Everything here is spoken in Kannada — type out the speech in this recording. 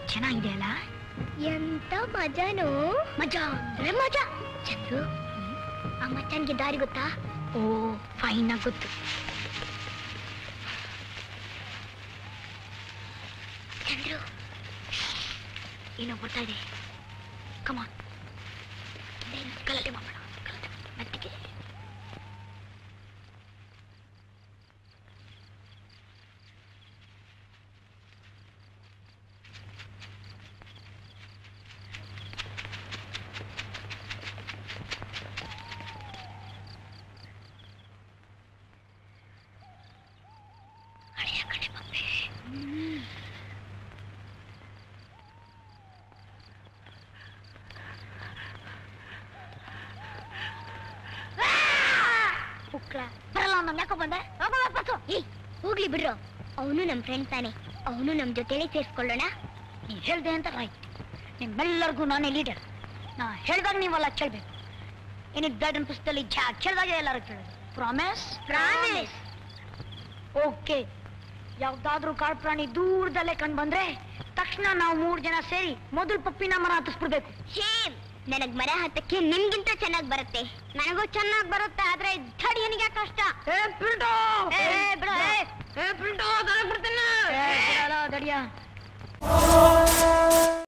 ಚೆನ್ನಾಗಿದೆ ಅಲ್ಲ ಎಂತ ಮಜಾನು ಮಜಾ ಅಂದ್ರೆ ಮಜಾ ಚಂದ್ರು ಆ ಮಚ್ಚನ್ಗೆ ದಾರಿ ಗೊತ್ತಾ ಓ ಫೈನ್ ಆಗಿ ಗೊತ್ತು ಚಂದ್ರು ಏನೋ ಬರ್ತಾ ಇದೆ ಕಮಾನ್ ಗಲಾಟೆ ಮಾಡೋಣ ಗಲಾಟೆ ಮೆತ್ತಿಗೆ ಹಳೆಯ ಕಡೆ ಬಂದೆ ಪುಕ್ಳ ಬರಲ್ಲ ನಮ್ ಯಾಕೋ ಬಂದೆ ಹೋಗೋ ವಾಪಸ್ಸು. ಏಯ್ ಹೋಗ್ಲಿ ಬಿಡ್ರು ಅವನು ನಮ್ ಫ್ರೆಂಡ್ ತಾನೆ ಅವನು ನಮ್ ಜೊತೆಲಿ ಸೇರ್ಸ್ಕೊಳ್ಳೋಣ ನೀವ್ ಹೇಳ್ದೆ ಅಂತ ರೈಟ್ ನಿಮ್ಮೆಲ್ಲರಿಗೂ ನಾನೇ ಲೀಡರ್ ನಾ ಹೇಳ್ದಾಗ ನೀವೆಲ್ಲ ಕೇಳ್ಬೇಕು ಏನಿದ್ ಬ್ಯಾಡನ್ ಪುಸ್ತಕದಲ್ಲಿ ಜಾ ಕೇಳಿದಾಗ ಎಲ್ಲರೂ ಕೇಳೋದು ಪ್ರಾಮಿಸ್ Promise. ಓಕೆ ಯಾವ್ದಾದ್ರೂ ಕಾಡು ಪ್ರಾಣಿ ದೂರದಲ್ಲೇ ಕಂಡು ಬಂದ್ರೆ ತಕ್ಷಣ ನಾವು ಮೂರ್ ಜನ ಸೇರಿ ಮೊದಲು ಪಪ್ಪಿನ ಮರ ಹತ್ತಿಸ್ಬಿಡ್ಬೇಕು ಶೇಮ್ ನನಗ್ ಮರ ಹತ್ತಕ್ಕೆ ನಿಮ್ಗಿಂತ ಚೆನ್ನಾಗ್ ಬರುತ್ತೆ ನನಗೂ ಚೆನ್ನಾಗ್ ಬರುತ್ತೆ ಆದ್ರೆ ಧಡಿಯನಿಗೆ ಕಷ್ಟ ಏ ಪಿಲ್ಟೋ ಏ, ಬಿಡು, ಏ. ಏ ಪಿಲ್ಟೋ ಬಿಡ್ತೇನೆ ದಡಿಯ